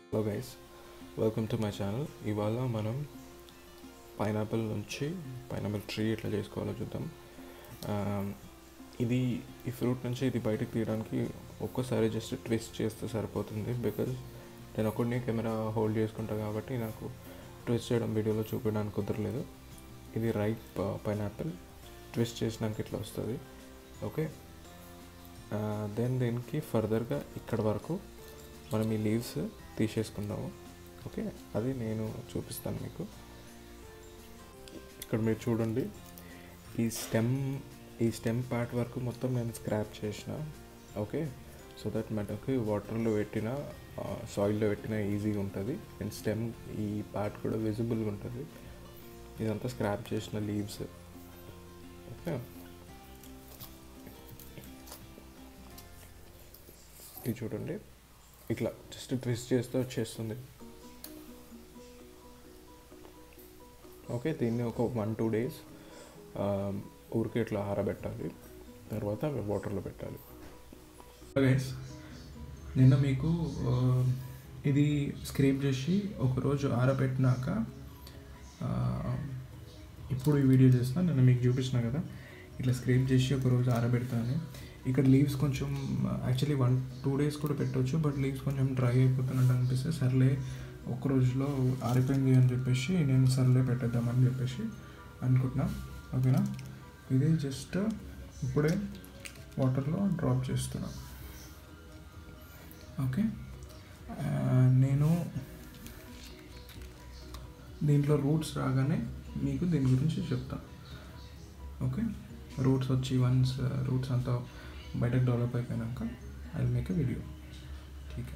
hello guys welcome to my channel ఇవాళ మనం pineapple నుంచి పైనాపిల్ ట్రీ ఎట్లా చేసుకోవాలో చూద్దాం ఆ, ఇది ఈ ఫ్రూట్ నుంచి ఇది బయటకు తీయడానికి ఒక్కసారి జస్ట్ ట్విస్ట్ చేస్తే సరిపోతుంది బికాజ్ నేను ఒక్కడిని కెమెరా హోల్డ్ చేసుకుంటా కాబట్టి నాకు ట్విస్ట్ చేయడం వీడియోలో చూపించడానికి కుదరలేదు ఇది రైప్ పైనాపిల్ ట్విస్ట్ చేసినాక ఇట్లా వస్తుంది ఓకే దెన్ దీనికి ఫర్దర్గా ఇక్కడ వరకు మనం ఈ లీవ్స్ తీసేసుకుందాము ఓకే అది నేను చూపిస్తాను మీకు ఇక్కడ మీరు చూడండి ఈ స్టెమ్ ఈ స్టెమ్ పార్ట్ వరకు మొత్తం నేను స్క్రాప్ చేసిన ఓకే సో దట్ మనకి వాటర్లో పెట్టిన సాయిల్లో పెట్టిన ఈజీగా ఉంటుంది అండ్ స్టెమ్ ఈ పార్ట్ కూడా విజిబుల్గా ఉంటుంది ఇదంతా స్క్రాప్ చేసిన లీవ్స్ ఓకే ఇది చూడండి ఇట్లా జస్ట్ ట్విస్ట్ చేస్తే వచ్చేస్తుంది ఓకే దీన్ని ఒక వన్ టూ డేస్ ఊరికే ఇట్లా ఆరబెట్టాలి తర్వాత వాటర్లో పెట్టాలి గైస్ నిన్న మీకు ఆ, ఇది స్క్రేప్ చేసి ఒకరోజు ఆరబెట్టినాక ఆ, ఇప్పుడు ఈ వీడియో చేస్తున్నా నిన్న మీకు చూపించిన కదా ఇట్లా స్క్రేప్ చేసి ఒకరోజు ఆరబెడతాను ఇక్కడ లీవ్స్ కొంచెం యాక్చువల్లీ వన్ టూ డేస్ కూడా పెట్టవచ్చు బట్ లీవ్స్ కొంచెం డ్రై అయిపోతున్నట్టు అనిపిస్తే సర్లే ఒక రోజులో ఆరిపోయింది అని చెప్పేసి నేను సర్లే పెట్టేద్దామని చెప్పేసి అనుకుంటున్నా ఓకేనా ఇది జస్ట్ ఇప్పుడే వాటర్లో డ్రాప్ చేస్తున్నా ఓకే ఆ, నేను దీంట్లో రూట్స్ రాగానే మీకు దీని గురించి చెప్తా ఓకే రూట్స్ వచ్చి వన్స్ రూట్స్ అంతా బయటకు డెవలప్ అయిపోయినాక ఐ మేక్ ఎ వీడియో ఠీక్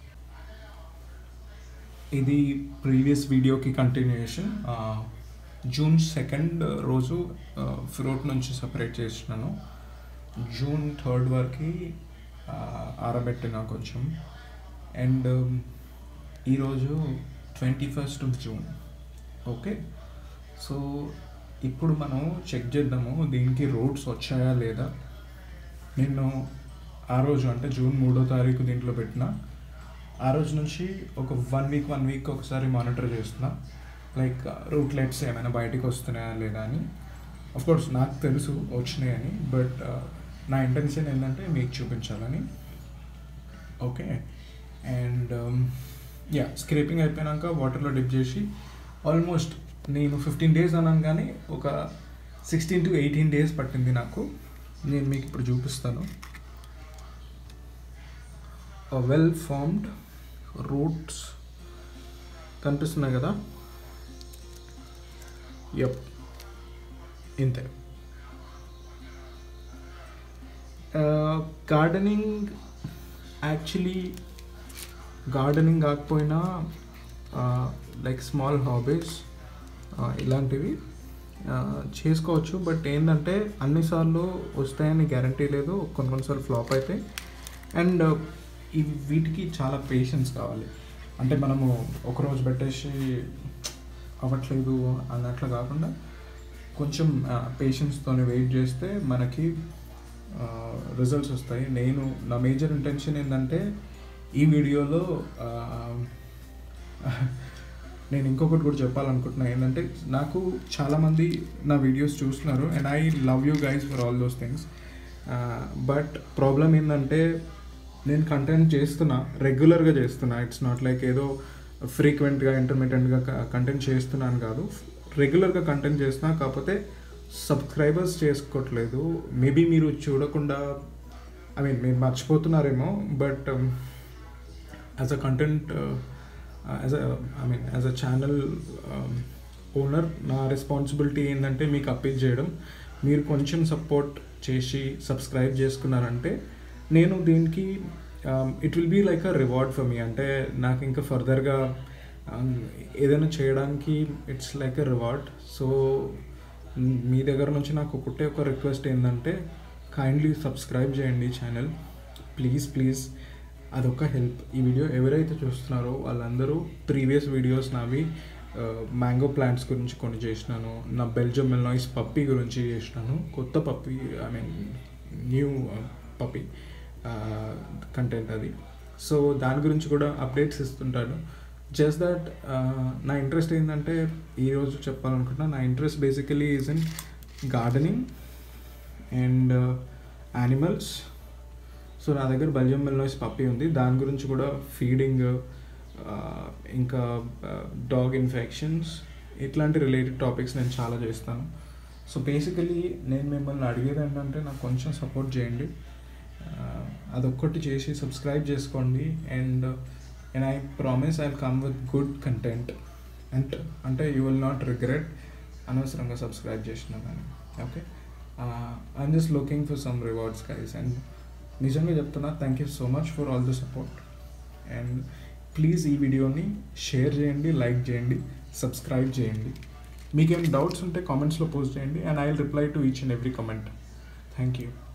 ఇది ప్రీవియస్ వీడియోకి కంటిన్యూషన్ జూన్ సెకండ్ రోజు ఫ్రూట్ నుంచి సపరేట్ చేసినాను జూన్ థర్డ్ వరకు ఆరబెట్టిన కొంచెం అండ్ ఈరోజు twenty first of June okay so ఇప్పుడు మనం చెక్ చేద్దాము దీనికి రూట్స్ వచ్చాయా లేదా నేను ఆ రోజు అంటే జూన్ మూడో తారీఖు దీంట్లో పెట్టిన ఆ రోజు నుంచి ఒక వన్ వీక్ వన్ వీక్ ఒకసారి మానిటర్ చేస్తున్నా లైక్ రూట్లెట్స్ ఏమైనా బయటికి వస్తున్నాయా లేదా అని కోర్స్ నాకు తెలుసు వచ్చినాయని బట్ నా ఇంటెన్షన్ ఏంటంటే మీకు చూపించాలని ఓకే అండ్ యా స్క్రేపింగ్ అయిపోయాక వాటర్లో డిప్ చేసి ఆల్మోస్ట్ నేను ఫిఫ్టీన్ డేస్ అన్నాను కానీ ఒక సిక్స్టీన్ టు ఎయిటీన్ డేస్ పట్టింది నాకు నేను మీకు ఇప్పుడు చూపిస్తాను వెల్ ఫార్మ్డ్ రూట్స్ కనిపిస్తున్నాయి కదా యప్ ఇంతే గార్డెనింగ్ యాక్చువల్లీ గార్డెనింగ్ కాకపోయినా లైక్ స్మాల్ హాబీస్ ఇలాంటివి ఆ, చేసుకోవచ్చు బట్ ఏంటంటే అన్నిసార్లు వస్తాయని గ్యారంటీ లేదు కొన్ని కొన్నిసార్లు ఫ్లాప్ అవుతాయి అండ్ ఇవి వీటికి చాలా పేషెన్స్ కావాలి అంటే మనము ఒకరోజు పెట్టేసి అవ్వట్లేదు అన్నట్లు కాకుండా కొంచెం పేషెన్స్తో వెయిట్ చేస్తే మనకి రిజల్ట్స్ వస్తాయి నేను నా మేజర్ ఇంటెన్షన్ ఏంటంటే ఈ వీడియోలో ఆ, నేను ఇంకొకటి కూడా చెప్పాలనుకుంటున్నా ఏంటంటే నాకు చాలామంది నా వీడియోస్ చూస్తున్నారు and I love you guys for all those things but problem ఏంటంటే నేను కంటెంట్ చేస్తున్నా రెగ్యులర్గా చేస్తున్నా ఇట్స్ నాట్ లైక్ ఏదో ఫ్రీక్వెంట్గా ఇంటర్మీడియట్గా కంటెంట్ చేస్తున్నాను కాదు రెగ్యులర్గా కంటెంట్ చేస్తున్నా కాకపోతే సబ్స్క్రైబర్స్ చేసుకోవట్లేదు మేబీ మీరు చూడకుండా ఐ మీన్ మీరు మర్చిపోతున్నారేమో but as a content as a I mean as a channel owner నా రెస్పాన్సిబిలిటీ ఏంటంటే మీకు అప్పీల్ చేయడం మీరు కొంచెం సపోర్ట్ చేసి సబ్స్క్రైబ్ చేసుకున్నారంటే నేను దీనికి it will be like a reward for me అంటే నాకు ఇంకా ఫర్దర్గా ఏదైనా చేయడానికి it's like a reward so మీ దగ్గర నుంచి నాకు ఒకటే ఒక రిక్వెస్ట్ ఏంటంటే కైండ్లీ సబ్స్క్రైబ్ చేయండి ఛానల్ ప్లీజ్ ప్లీజ్ అదొక హెల్ప్ ఈ వీడియో ఎవరైతే చూస్తున్నారో వాళ్ళందరూ ప్రీవియస్ వీడియోస్ నావి మ్యాంగో ప్లాంట్స్ గురించి కొన్ని చేసినాను నా బెల్జియం మెల్నాయిస్ పప్పీ గురించి చేసినాను కొత్త puppy I mean new puppy content అది సో దాని గురించి కూడా అప్డేట్స్ ఇస్తుంటాడు జస్ట్ దట్ నా ఇంట్రెస్ట్ ఏంటంటే ఈరోజు చెప్పాలనుకుంటున్నా నా interest basically is in gardening and animals so నా దగ్గర బల్జియం మెల్నోయిస్ పప్పి ఉంది దాని గురించి కూడా ఫీడింగ్ ఇంకా డాగ్ ఇన్ఫెక్షన్స్ ఇట్లాంటి రిలేటెడ్ టాపిక్స్ నేను చాలా చేస్తాను సో బేసికలీ నేను మిమ్మల్ని అడిగేది ఏంటంటే నాకు కొంచెం సపోర్ట్ చేయండి అదొక్కటి చేసి సబ్స్క్రైబ్ చేసుకోండి and and I promise I come with good content and అంటే యూ విల్ నాట్ రిగ్రెట్ అనవసరంగా సబ్స్క్రైబ్ చేసిన కానీ okay I'm just looking for some rewards guys and నిజంగా చెప్తున్నా thank you so much for all the support and please ఈ వీడియోని share చేయండి like చేయండి సబ్స్క్రైబ్ చేయండి మీకు ఏమైనా డౌట్స్ ఉంటే కామెంట్స్లో పోస్ట్ చేయండి and I will reply to each and every comment thank you